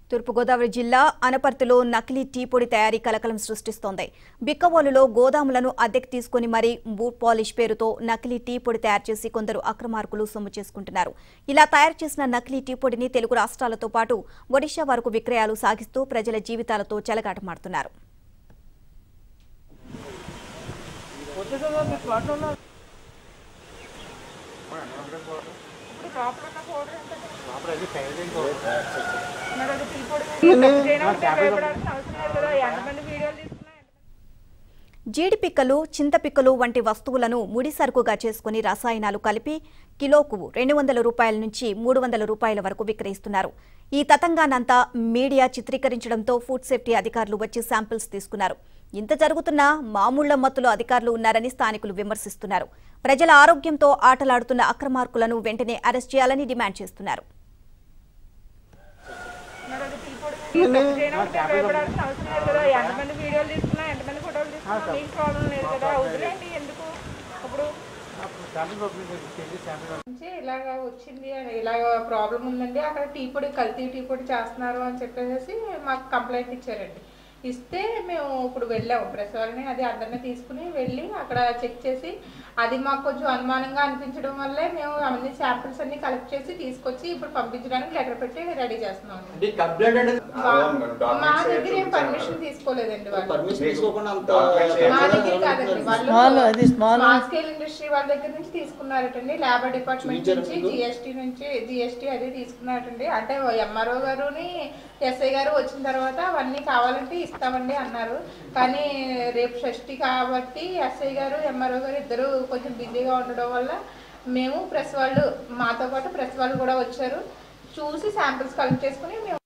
తూర్పుగోదావరి జిల్లా అనపర్తిలో నకిలీ టీ పొడి తయారీ కలకలం సృష్టిస్తోంది బిక్కవోలులో గోదాములను అద్దెకు తీసుకుని మరీ బూట్ పాలిష్ పేరుతో నకిలీ టీ పొడి తయారు చేసి కొందరు అక్రమార్కులు సొమ్ము చేసుకుంటున్నారు ఇలా తయారు చేసిన నకిలీ టీ పొడిని తెలుగు రాష్ట్రాలతో పాటు ఒడిషా వరకు విక్రయాలు సాగిస్తూ ప్రజల జీవితాలతో చెలగాటమాడుతున్నారు జీడిపిక్కలు చింతపిక్కలు వంటి వస్తువులను ముడి సరుకుగా చేసుకుని రసాయనాలు కలిపి కిలోకు రెండు వందల రూపాయల నుంచి మూడు వందల రూపాయల వరకు విక్రయిస్తున్నారు ఈ తతంగానంతా మీడియా చిత్రీకరించడంతో ఫుడ్ సేఫ్టీ అధికారులు వచ్చి శాంపిల్స్ తీసుకున్నారు ఇంత జరుగుతున్నా మామూళ్ల మత్తులో అధికారులు ఉన్నారని స్థానికులు విమర్శిస్తున్నారు ప్రజల ఆరోగ్యంతో ఆటలాడుతున్న అక్రమార్కులను వెంటనే అరెస్ట్ చేయాలని డిమాండ్ చేస్తున్నారు భయపడాల్సిన అవసరం లేదు కదా ఎంతమంది వీడియోలు తీసుకున్నా ఎంతమంది ఫోటోలు తీసుకున్నా మీకు ప్రాబ్లం లేదు కదా వదిలేండి ఎందుకు ఇప్పుడు నుంచి ఇలాగ వచ్చింది అని ఇలాగ ప్రాబ్లం ఉందండి అక్కడ టీ పొడి కల్తీ టీ పొడి చేస్తున్నారు అని చెప్పేసి మాకు కంప్లైంట్ ఇచ్చారండి ఇస్తే మేము ఇప్పుడు వెళ్ళాము ప్రెస్ వాళ్ళని అది అందరినీ తీసుకుని వెళ్ళి అక్కడ చెక్ చేసి అది మాకు కొంచెం అనుమానంగా అనిపించడం వల్లే మేము అన్ని శాంపిల్స్ అన్ని కలెక్ట్ చేసి తీసుకొచ్చి ఇప్పుడు పంపించడానికి లెటర్ పెట్టి రెడీ చేస్తున్నాము ఇది కంప్లైంట్ అనేది మా- మా దగ్గర ఏం పర్మిషన్ తీసుకోలేదండి వాళ్ళు పర్మిషన్ తీసుకోకుండా అంత మా దగ్గర కాదండి వాళ్ళు స్మాల్ స్కేల్ ఇండస్ట్రీ వాళ్ళ దగ్గర నుంచి తీసుకున్నారటండి లేబర్ డిపార్ట్మెంట్ నుంచి జిఎస్టీ నుంచి జిఎస్టీ అది తీసుకున్నారటండి అంటే ఎంఆర్ఓ గారుని ఎస్ఐ గారు వచ్చిన తర్వాత అవన్నీ కావాలంటే ఇస్తామండి అన్నారు కానీ రేపు షష్ఠి కాబట్టి ఎస్ఐ గారు ఎంఆర్ఓ గారు ఇద్దరు కొంచెం బిజీగా ఉండడం వల్ల మేము ప్రెస్ వాళ్ళు మాతో పాటు ప్రెస్ వాళ్ళు కూడా వచ్చారు చూసి శాంపిల్స్ కలెక్ట్ చేసుకుని మేము